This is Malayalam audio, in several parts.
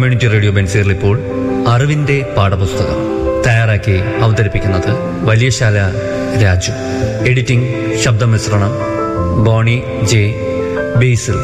കമ്മ്യൂണിറ്റി റേഡിയോ ബെൻസീറിൽ ഇപ്പോൾ അറിവിന്റെ പാഠപുസ്തകം തയ്യാറാക്കി അവതരിപ്പിക്കുന്നത് വലിയശാല രാജു എഡിറ്റിംഗ് ശബ്ദമിശ്രണം ബോണി ജെ ബേസിൽ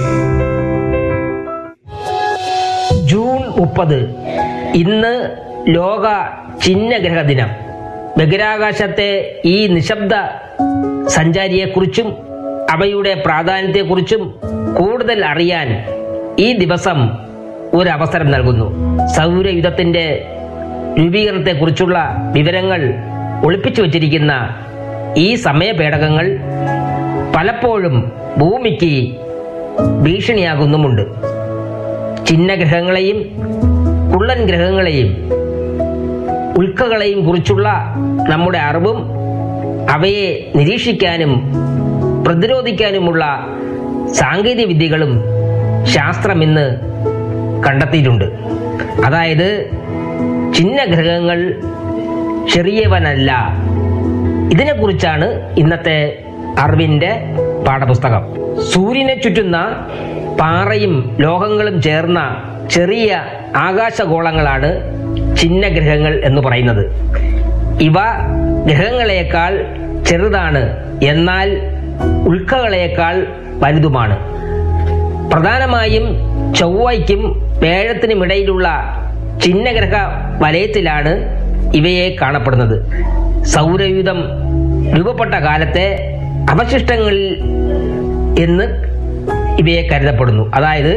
ജൂൺ മുപ്പത് ഇന്ന് ലോക ചിഹ്നഗ്രഹ ദിനം ബഹിരാകാശത്തെ ഈ നിശബ്ദ സഞ്ചാരിയെക്കുറിച്ചും അവയുടെ പ്രാധാന്യത്തെക്കുറിച്ചും കൂടുതൽ അറിയാൻ ഈ ദിവസം ഒരു അവസരം നൽകുന്നു സൗരയുധത്തിന്റെ രൂപീകരണത്തെക്കുറിച്ചുള്ള വിവരങ്ങൾ ഒളിപ്പിച്ചു വച്ചിരിക്കുന്ന ഈ സമയപേടകങ്ങൾ പലപ്പോഴും ഭൂമിക്ക് ഭീഷണിയാകുന്നുമുണ്ട് ചിഹ്നഗ്രഹങ്ങളെയും കുള്ളൻ ഗ്രഹങ്ങളെയും ഉൽക്കകളെയും കുറിച്ചുള്ള നമ്മുടെ അറിവും അവയെ നിരീക്ഷിക്കാനും പ്രതിരോധിക്കാനുമുള്ള സാങ്കേതിക വിദ്യകളും ശാസ്ത്രം ഇന്ന് കണ്ടെത്തിയിട്ടുണ്ട് അതായത് ചിഹ്നഗ്രഹങ്ങൾ ചെറിയവനല്ല ഇതിനെക്കുറിച്ചാണ് ഇന്നത്തെ അറിവിന്റെ പാഠപുസ്തകം സൂര്യനെ ചുറ്റുന്ന പാറയും ലോഹങ്ങളും ചേർന്ന ചെറിയ ആകാശഗോളങ്ങളാണ് ചിഹ്നഗ്രഹങ്ങൾ എന്ന് പറയുന്നത് ഇവ ഗ്രഹങ്ങളെക്കാൾ ചെറുതാണ് എന്നാൽ ഉൽക്കകളേക്കാൾ വലുതുമാണ് പ്രധാനമായും ചൊവ്വയ്ക്കും വേഴത്തിനുമിടയിലുള്ള ചിഹ്നഗ്രഹ വലയത്തിലാണ് ഇവയെ കാണപ്പെടുന്നത് സൗരയൂഥം രൂപപ്പെട്ട കാലത്തെ അവശിഷ്ടങ്ങളിൽ എന്ന് ഇവയെ കരുതപ്പെടുന്നു അതായത്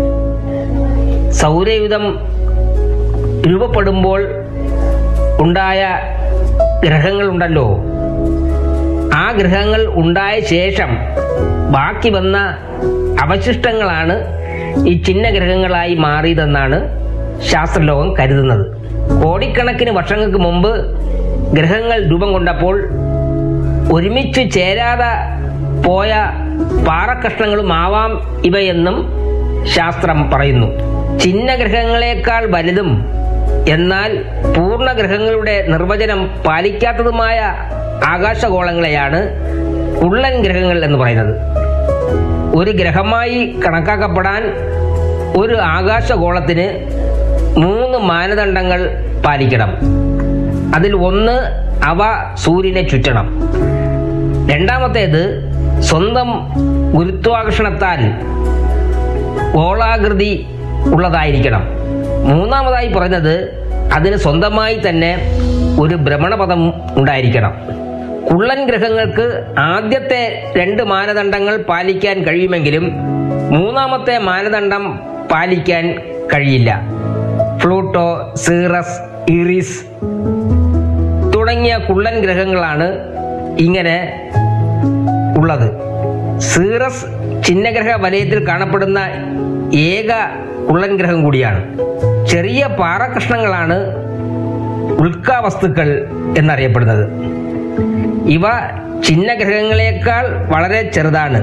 സൗരയൂഥം രൂപപ്പെടുമ്പോൾ ഉണ്ടായ ഗ്രഹങ്ങളുണ്ടല്ലോ ആ ഗ്രഹങ്ങൾ ഉണ്ടായ ശേഷം ബാക്കി വന്ന അവശിഷ്ടങ്ങളാണ് ഈ ചിഹ്നഗ്രഹങ്ങളായി മാറിയതെന്നാണ് ശാസ്ത്രലോകം കരുതുന്നത് കോടിക്കണക്കിന് വർഷങ്ങൾക്ക് മുമ്പ് ഗ്രഹങ്ങൾ രൂപം കൊണ്ടപ്പോൾ ഒരുമിച്ച് ചേരാതെ പോയ പാറക്കഷ്ണങ്ങളും ആവാം ഇവയെന്നും ശാസ്ത്രം പറയുന്നു ചിഹ്നഗ്രഹങ്ങളെക്കാൾ വലുതും എന്നാൽ പൂർണ്ണഗ്രഹങ്ങളുടെ നിർവചനം പാലിക്കാത്തതുമായ ആകാശഗോളങ്ങളെയാണ് കുള്ളൻ ഗ്രഹങ്ങൾ എന്ന് പറയുന്നത് ഒരു ഗ്രഹമായി കണക്കാക്കപ്പെടാൻ ഒരു ആകാശഗോളത്തിന് മൂന്ന് മാനദണ്ഡങ്ങൾ പാലിക്കണം അതിൽ ഒന്ന് അവ സൂര്യനെ ചുറ്റണം രണ്ടാമത്തേത് സ്വന്തം ഗുരുത്വാകർഷണത്താൽ ഗോളാകൃതി ഉള്ളതായിരിക്കണം മൂന്നാമതായി പറയുന്നത് അതിന് സ്വന്തമായി തന്നെ ഒരു ഭ്രമണപഥം ഉണ്ടായിരിക്കണം കുള്ളൻ ഗ്രഹങ്ങൾക്ക് ആദ്യത്തെ രണ്ട് മാനദണ്ഡങ്ങൾ പാലിക്കാൻ കഴിയുമെങ്കിലും മൂന്നാമത്തെ മാനദണ്ഡം പാലിക്കാൻ കഴിയില്ല ഫ്ലൂട്ടോ സീറസ് ഇറിസ് തുടങ്ങിയ കുള്ളൻ ഗ്രഹങ്ങളാണ് ഇങ്ങനെ ഉള്ളത് സീറസ് ചിഹ്നഗ്രഹ വലയത്തിൽ കാണപ്പെടുന്ന ഏക കുള്ളൻ ഗ്രഹം കൂടിയാണ് ചെറിയ പാറകഷ്ണങ്ങളാണ് ഉൽക്കാവസ്തുക്കൾ എന്നറിയപ്പെടുന്നത് ഇവ ചിഹ്നഗ്രഹങ്ങളെക്കാൾ വളരെ ചെറുതാണ്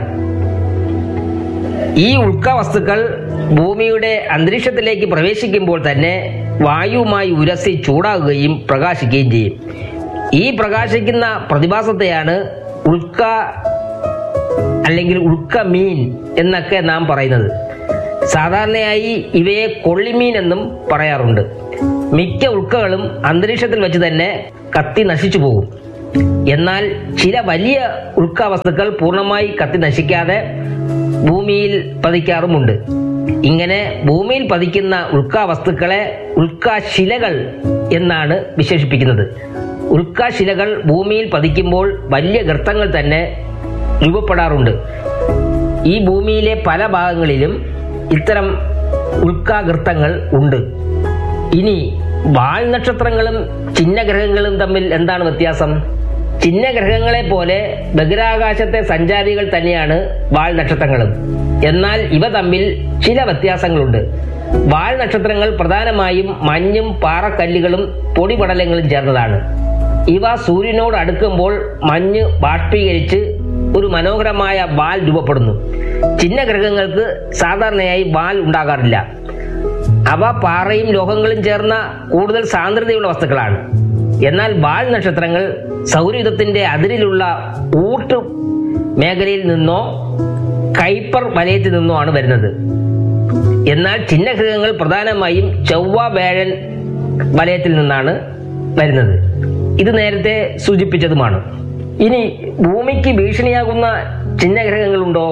ഈ ഉൽക്കാവസ്തുക്കൾ ഭൂമിയുടെ അന്തരീക്ഷത്തിലേക്ക് പ്രവേശിക്കുമ്പോൾ തന്നെ വായുവുമായി ഉരസി ചൂടാകുകയും പ്രകാശിക്കുകയും ചെയ്യും ഈ പ്രകാശിക്കുന്ന പ്രതിഭാസത്തെയാണ് ഉൽക്ക അല്ലെങ്കിൽ ഉൾക്ക മീൻ എന്നൊക്കെ നാം പറയുന്നത് സാധാരണയായി ഇവയെ കൊള്ളിമീൻ എന്നും പറയാറുണ്ട് മിക്ക ഉൾക്കകളും അന്തരീക്ഷത്തിൽ വെച്ച് തന്നെ കത്തി നശിച്ചു പോകും എന്നാൽ ചില വലിയ ഉൾക്ക വസ്തുക്കൾ പൂർണ്ണമായി കത്തി നശിക്കാതെ ഭൂമിയിൽ പതിക്കാറുമുണ്ട് ഇങ്ങനെ ഭൂമിയിൽ പതിക്കുന്ന ഉൾക്ക വസ്തുക്കളെ ഉൽക്കാശിലകൾ എന്നാണ് വിശേഷിപ്പിക്കുന്നത് ഉൽക്കാശിലകൾ ഭൂമിയിൽ പതിക്കുമ്പോൾ വലിയ ഗർത്തങ്ങൾ തന്നെ രൂപപ്പെടാറുണ്ട് ഈ ഭൂമിയിലെ പല ഭാഗങ്ങളിലും ഇത്തരം ഉൽക്കാഗർത്തങ്ങൾ ഉണ്ട് ഇനി വാൽ നക്ഷത്രങ്ങളും ചിഹ്നഗ്രഹങ്ങളും തമ്മിൽ എന്താണ് വ്യത്യാസം ചിഹ്നഗ്രഹങ്ങളെ പോലെ ബഹിരാകാശത്തെ സഞ്ചാരികൾ തന്നെയാണ് വാൽ നക്ഷത്രങ്ങളും എന്നാൽ ഇവ തമ്മിൽ ചില വ്യത്യാസങ്ങളുണ്ട് വാൽ നക്ഷത്രങ്ങൾ പ്രധാനമായും മഞ്ഞും പാറക്കല്ലുകളും പൊടിപടലങ്ങളും ചേർന്നതാണ് ഇവ സൂര്യനോട് അടുക്കുമ്പോൾ മഞ്ഞ് ബാഷ്പീകരിച്ച് ഒരു മനോഹരമായ വാൽ രൂപപ്പെടുന്നു ചിഹ്നഗ്രഹങ്ങൾക്ക് സാധാരണയായി വാൽ ഉണ്ടാകാറില്ല അവ പാറയും ലോഹങ്ങളും ചേർന്ന കൂടുതൽ സാന്ദ്രതയുള്ള വസ്തുക്കളാണ് എന്നാൽ വാൽ നക്ഷത്രങ്ങൾ സൗരയുധത്തിന്റെ അതിരിലുള്ള ഊട്ട് മേഖലയിൽ നിന്നോ കൈപ്പർ വലയത്തിൽ നിന്നോ ആണ് വരുന്നത് എന്നാൽ ചിഹ്നഗ്രഹങ്ങൾ പ്രധാനമായും ചൊവ്വ വേഴൻ വലയത്തിൽ നിന്നാണ് വരുന്നത് ഇത് നേരത്തെ സൂചിപ്പിച്ചതുമാണ് ഇനി ഭൂമിക്ക് ഭീഷണിയാകുന്ന ചിഹ്നഗ്രഹങ്ങളുണ്ടോ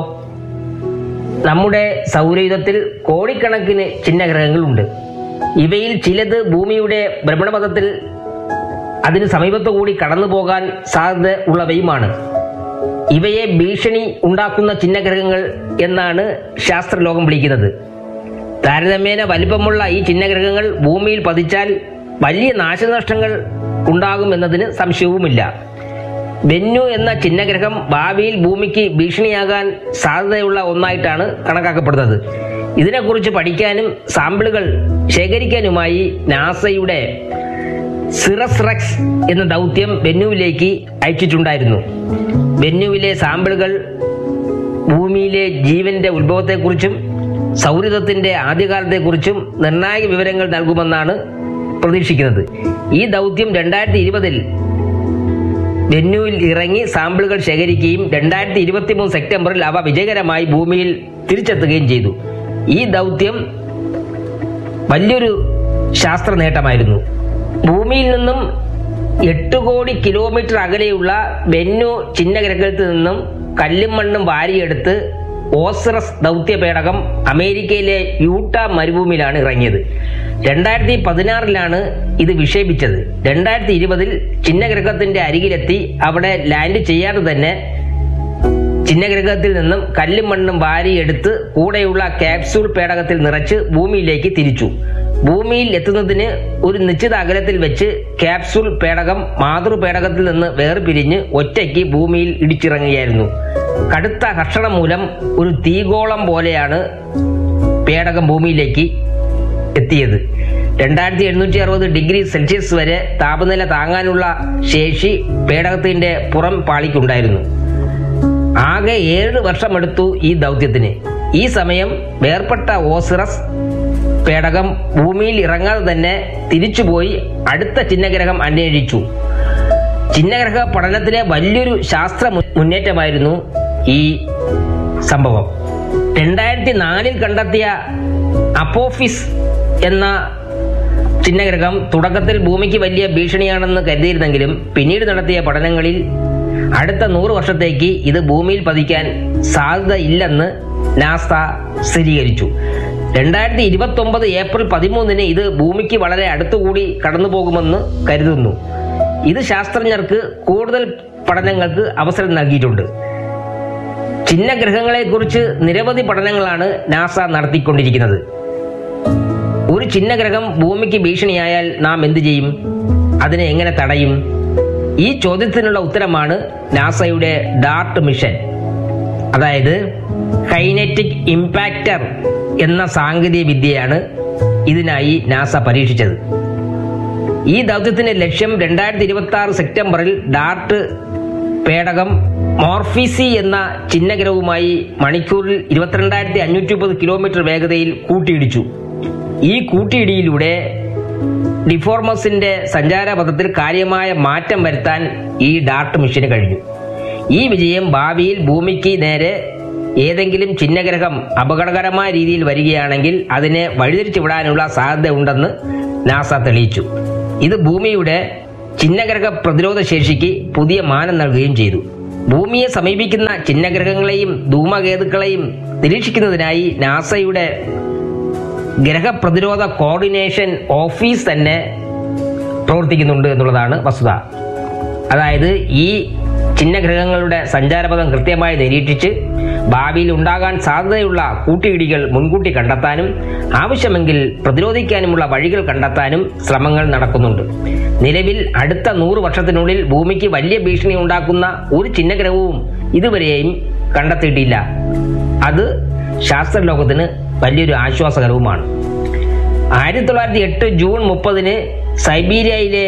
നമ്മുടെ സൗരയുധത്തിൽ കോടിക്കണക്കിന് ചിഹ്നഗ്രഹങ്ങളുണ്ട് ഇവയിൽ ചിലത് ഭൂമിയുടെ ഭ്രമണപഥത്തിൽ അതിന് സമീപത്തു കൂടി കടന്നു പോകാൻ സാധ്യത ഉള്ളവയുമാണ് ഇവയെ ഭീഷണി ഉണ്ടാക്കുന്ന ചിഹ്നഗ്രഹങ്ങൾ എന്നാണ് ശാസ്ത്രലോകം വിളിക്കുന്നത് താരതമ്യേന വലിപ്പമുള്ള ഈ ചിഹ്നഗ്രഹങ്ങൾ ഭൂമിയിൽ പതിച്ചാൽ വലിയ നാശനഷ്ടങ്ങൾ ഉണ്ടാകുമെന്നതിന് സംശയവുമില്ല ബെന്നു എന്ന ചിഹ്നഗ്രഹം ഭാവിയിൽ ഭൂമിക്ക് ഭീഷണിയാകാൻ സാധ്യതയുള്ള ഒന്നായിട്ടാണ് കണക്കാക്കപ്പെടുന്നത് ഇതിനെക്കുറിച്ച് പഠിക്കാനും സാമ്പിളുകൾ ശേഖരിക്കാനുമായി നാസയുടെ സിറസ് റെക്സ് എന്ന ദൗത്യം ബെന്നുവിലേക്ക് അയച്ചിട്ടുണ്ടായിരുന്നു ബെന്നുവിലെ സാമ്പിളുകൾ ഭൂമിയിലെ ജീവന്റെ ഉത്ഭവത്തെക്കുറിച്ചും സൗരതത്തിന്റെ ആദ്യകാലത്തെക്കുറിച്ചും നിർണായക വിവരങ്ങൾ നൽകുമെന്നാണ് പ്രതീക്ഷിക്കുന്നത് ഈ ദൗത്യം രണ്ടായിരത്തി ഇരുപതിൽ ബെന്നുവിൽ ഇറങ്ങി സാമ്പിളുകൾ ശേഖരിക്കുകയും രണ്ടായിരത്തി ഇരുപത്തി മൂന്ന് സെപ്റ്റംബറിൽ അവ വിജയകരമായി ഭൂമിയിൽ തിരിച്ചെത്തുകയും ചെയ്തു ഈ ദൗത്യം വലിയൊരു ശാസ്ത്ര നേട്ടമായിരുന്നു ഭൂമിയിൽ നിന്നും എട്ട് കോടി കിലോമീറ്റർ അകലെയുള്ള ബെന്നു ചിഹ്നഗ്രഹത്തിൽ നിന്നും കല്ലും മണ്ണും വാരിയെടുത്ത് ഓസറസ് ദൗത്യ പേടകം അമേരിക്കയിലെ യൂട്ട മരുഭൂമിയിലാണ് ഇറങ്ങിയത് രണ്ടായിരത്തി പതിനാറിലാണ് ഇത് വിക്ഷേപിച്ചത് രണ്ടായിരത്തി ഇരുപതിൽ ചിഹ്നഗ്രഹത്തിന്റെ അരികിലെത്തി അവിടെ ലാൻഡ് ചെയ്യാതെ തന്നെ ചിഹ്നഗ്രഹത്തിൽ നിന്നും കല്ലും മണ്ണും വാരിയെടുത്ത് കൂടെയുള്ള ക്യാപ്സൂൾ പേടകത്തിൽ നിറച്ച് ഭൂമിയിലേക്ക് തിരിച്ചു ഭൂമിയിൽ എത്തുന്നതിന് ഒരു നിശ്ചിത അകലത്തിൽ വെച്ച് ക്യാപ്സൂൾ പേടകം മാതൃപേടകത്തിൽ നിന്ന് വേർപിരിഞ്ഞ് ഒറ്റയ്ക്ക് ഭൂമിയിൽ ഇടിച്ചിറങ്ങുകയായിരുന്നു കടുത്ത ഘർഷണം മൂലം ഒരു തീഗോളം പോലെയാണ് പേടകം ഭൂമിയിലേക്ക് എത്തിയത് രണ്ടായിരത്തി എഴുന്നൂറ്റി അറുപത് ഡിഗ്രി സെൽഷ്യസ് വരെ താപനില താങ്ങാനുള്ള ശേഷി പേടകത്തിന്റെ പുറം പാളിക്കുണ്ടായിരുന്നു ആകെ ഏഴ് വർഷമെടുത്തു ഈ ദൗത്യത്തിന് ഈ സമയം വേർപെട്ട ഓസിറസ് പേടകം ഭൂമിയിൽ ഇറങ്ങാതെ തന്നെ തിരിച്ചുപോയി അടുത്ത ചിഹ്നഗ്രഹം അന്വേഷിച്ചു ചിഹ്നഗ്രഹ പഠനത്തിലെ വലിയൊരു ശാസ്ത്ര മു- മുന്നേറ്റമായിരുന്നു ഈ സംഭവം രണ്ടായിരത്തി നാലിൽ കണ്ടെത്തിയ അപ്പോഫിസ് എന്ന ചിഹ്നഗ്രഹം തുടക്കത്തിൽ ഭൂമിക്ക് വലിയ ഭീഷണിയാണെന്ന് കരുതിയിരുന്നെങ്കിലും പിന്നീട് നടത്തിയ പഠനങ്ങളിൽ അടുത്ത നൂറ് വർഷത്തേക്ക് ഇത് ഭൂമിയിൽ പതിക്കാൻ സാധ്യത ഇല്ലെന്ന് നാസ സ്ഥിരീകരിച്ചു രണ്ടായിരത്തി ഇരുപത്തി ഒമ്പത് ഏപ്രിൽ പതിമൂന്നിന് ഇത് ഭൂമിക്ക് വളരെ അടുത്തുകൂടി കടന്നുപോകുമെന്ന് കരുതുന്നു ഇത് ശാസ്ത്രജ്ഞർക്ക് കൂടുതൽ പഠനങ്ങൾക്ക് അവസരം നൽകിയിട്ടുണ്ട് ചിഹ്നഗ്രഹങ്ങളെക്കുറിച്ച് നിരവധി പഠനങ്ങളാണ് നാസ നടത്തിക്കൊണ്ടിരിക്കുന്നത് ഒരു ചിഹ്നഗ്രഹം ഭൂമിക്ക് ഭീഷണിയായാൽ നാം എന്തു ചെയ്യും അതിനെ എങ്ങനെ തടയും ഈ ചോദ്യത്തിനുള്ള ഉത്തരമാണ് നാസയുടെ ഡാർട്ട് മിഷൻ അതായത് കൈനറ്റിക് ഇമ്പാക്റ്റർ എന്ന സാങ്കേതിക വിദ്യയാണ് ഇതിനായി നാസ പരീക്ഷിച്ചത് ഈ ദൗത്യത്തിന്റെ ലക്ഷ്യം രണ്ടായിരത്തി ഇരുപത്തി ആറ് സെപ്റ്റംബറിൽ ഡാർട്ട് പേടകം മോർഫിസി എന്ന ചിഹ്നഗ്രഹവുമായി മണിക്കൂറിൽ ഇരുപത്തിരണ്ടായിരത്തി അഞ്ഞൂറ്റി മുപ്പത് കിലോമീറ്റർ വേഗതയിൽ കൂട്ടിയിടിച്ചു ഈ കൂട്ടിയിടിയിലൂടെ ഡിഫോർമസിന്റെ സഞ്ചാരപഥത്തിൽ കാര്യമായ മാറ്റം വരുത്താൻ ഈ ഡാർട്ട് മിഷന് കഴിഞ്ഞു ഈ വിജയം ഭാവിയിൽ ഭൂമിക്ക് നേരെ ഏതെങ്കിലും ചിഹ്നഗ്രഹം അപകടകരമായ രീതിയിൽ വരികയാണെങ്കിൽ അതിനെ വഴിതിരിച്ചു വിടാനുള്ള സാധ്യത ഉണ്ടെന്ന് നാസ തെളിയിച്ചു ഇത് ഭൂമിയുടെ ചിഹ്നഗ്രഹ പ്രതിരോധ ശേഷിക്ക് പുതിയ മാനം നൽകുകയും ചെയ്തു ഭൂമിയെ സമീപിക്കുന്ന ചിഹ്നഗ്രഹങ്ങളെയും ധൂമകേതുക്കളെയും നിരീക്ഷിക്കുന്നതിനായി നാസയുടെ ഗ്രഹപ്രതിരോധ കോർഡിനേഷൻ ഓഫീസ് തന്നെ പ്രവർത്തിക്കുന്നുണ്ട് എന്നുള്ളതാണ് വസ്തുത അതായത് ഈ ചിഹ്നഗ്രഹങ്ങളുടെ സഞ്ചാരപഥം കൃത്യമായി നിരീക്ഷിച്ച് ഭാവിയിൽ ഉണ്ടാകാൻ സാധ്യതയുള്ള കൂട്ടിയിടികൾ മുൻകൂട്ടി കണ്ടെത്താനും ആവശ്യമെങ്കിൽ പ്രതിരോധിക്കാനുമുള്ള വഴികൾ കണ്ടെത്താനും ശ്രമങ്ങൾ നടക്കുന്നുണ്ട് നിലവിൽ അടുത്ത നൂറ് വർഷത്തിനുള്ളിൽ ഭൂമിക്ക് വലിയ ഭീഷണി ഉണ്ടാക്കുന്ന ഒരു ചിഹ്നഗ്രഹവും ഇതുവരെയും കണ്ടെത്തിയിട്ടില്ല അത് ശാസ്ത്രലോകത്തിന് വലിയൊരു ആശ്വാസകരവുമാണ് ആയിരത്തി തൊള്ളായിരത്തി എട്ട് ജൂൺ മുപ്പതിന് സൈബീരിയയിലെ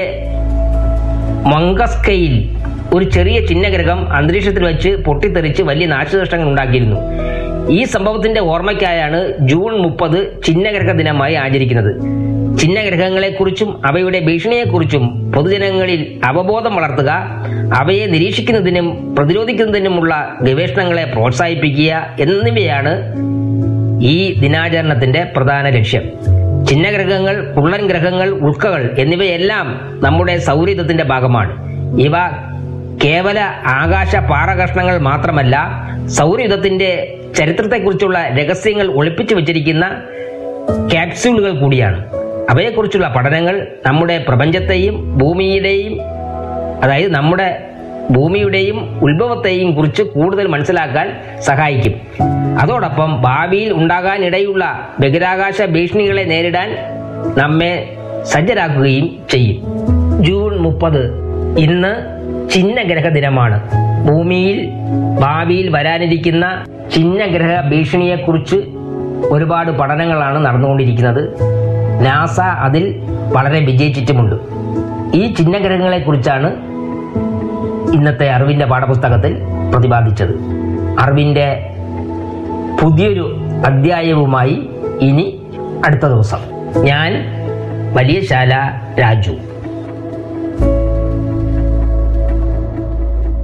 മങ്കസ്കയിൽ ഒരു ചെറിയ ചിഹ്നഗ്രഹം അന്തരീക്ഷത്തിൽ വെച്ച് പൊട്ടിത്തെറിച്ച് വലിയ നാശനഷ്ടങ്ങൾ ഉണ്ടാക്കിയിരുന്നു ഈ സംഭവത്തിന്റെ ഓർമ്മയ്ക്കായാണ് ജൂൺ മുപ്പത് ചിഹ്നഗ്രഹ ദിനമായി ആചരിക്കുന്നത് ചിഹ്നഗ്രഹങ്ങളെക്കുറിച്ചും അവയുടെ ഭീഷണിയെക്കുറിച്ചും പൊതുജനങ്ങളിൽ അവബോധം വളർത്തുക അവയെ നിരീക്ഷിക്കുന്നതിനും പ്രതിരോധിക്കുന്നതിനുമുള്ള ഗവേഷണങ്ങളെ പ്രോത്സാഹിപ്പിക്കുക എന്നിവയാണ് ഈ ദിനാചരണത്തിന്റെ പ്രധാന ലക്ഷ്യം ചിഹ്നഗ്രഹങ്ങൾ പുള്ളൻ ഗ്രഹങ്ങൾ ഉൽക്കകൾ എന്നിവയെല്ലാം നമ്മുടെ സൗരയുധത്തിന്റെ ഭാഗമാണ് ഇവ കേവല ആകാശ പാറകഷ്ണങ്ങൾ മാത്രമല്ല സൗരയുധത്തിന്റെ ചരിത്രത്തെക്കുറിച്ചുള്ള രഹസ്യങ്ങൾ ഒളിപ്പിച്ചു വച്ചിരിക്കുന്ന ക്യാപ്സ്യൂളുകൾ കൂടിയാണ് അവയെക്കുറിച്ചുള്ള പഠനങ്ങൾ നമ്മുടെ പ്രപഞ്ചത്തെയും ഭൂമിയുടെയും അതായത് നമ്മുടെ ഭൂമിയുടെയും ഉത്ഭവത്തെയും കുറിച്ച് കൂടുതൽ മനസ്സിലാക്കാൻ സഹായിക്കും അതോടൊപ്പം ഭാവിയിൽ ഉണ്ടാകാനിടയുള്ള ബഹിരാകാശ ഭീഷണികളെ നേരിടാൻ നമ്മെ സജ്ജരാക്കുകയും ചെയ്യും ജൂൺ മുപ്പത് ഇന്ന് ചിഹ്നഗ്രഹ ദിനമാണ് ഭൂമിയിൽ ഭാവിയിൽ വരാനിരിക്കുന്ന ചിഹ്നഗ്രഹ ഭീഷണിയെക്കുറിച്ച് ഒരുപാട് പഠനങ്ങളാണ് നടന്നുകൊണ്ടിരിക്കുന്നത് നാസ അതിൽ വളരെ വിജയിച്ചിട്ടുമുണ്ട് ഈ ചിഹ്നഗ്രഹങ്ങളെക്കുറിച്ചാണ് ഇന്നത്തെ അറിവിന്റെ പാഠപുസ്തകത്തിൽ പ്രതിപാദിച്ചത് അറിവിന്റെ പുതിയൊരു അധ്യായവുമായി ഇനി അടുത്ത ദിവസം ഞാൻ വലിയ ശാല രാജു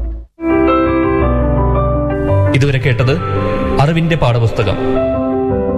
ഇതുവരെ കേട്ടത് അറിവിന്റെ പാഠപുസ്തകം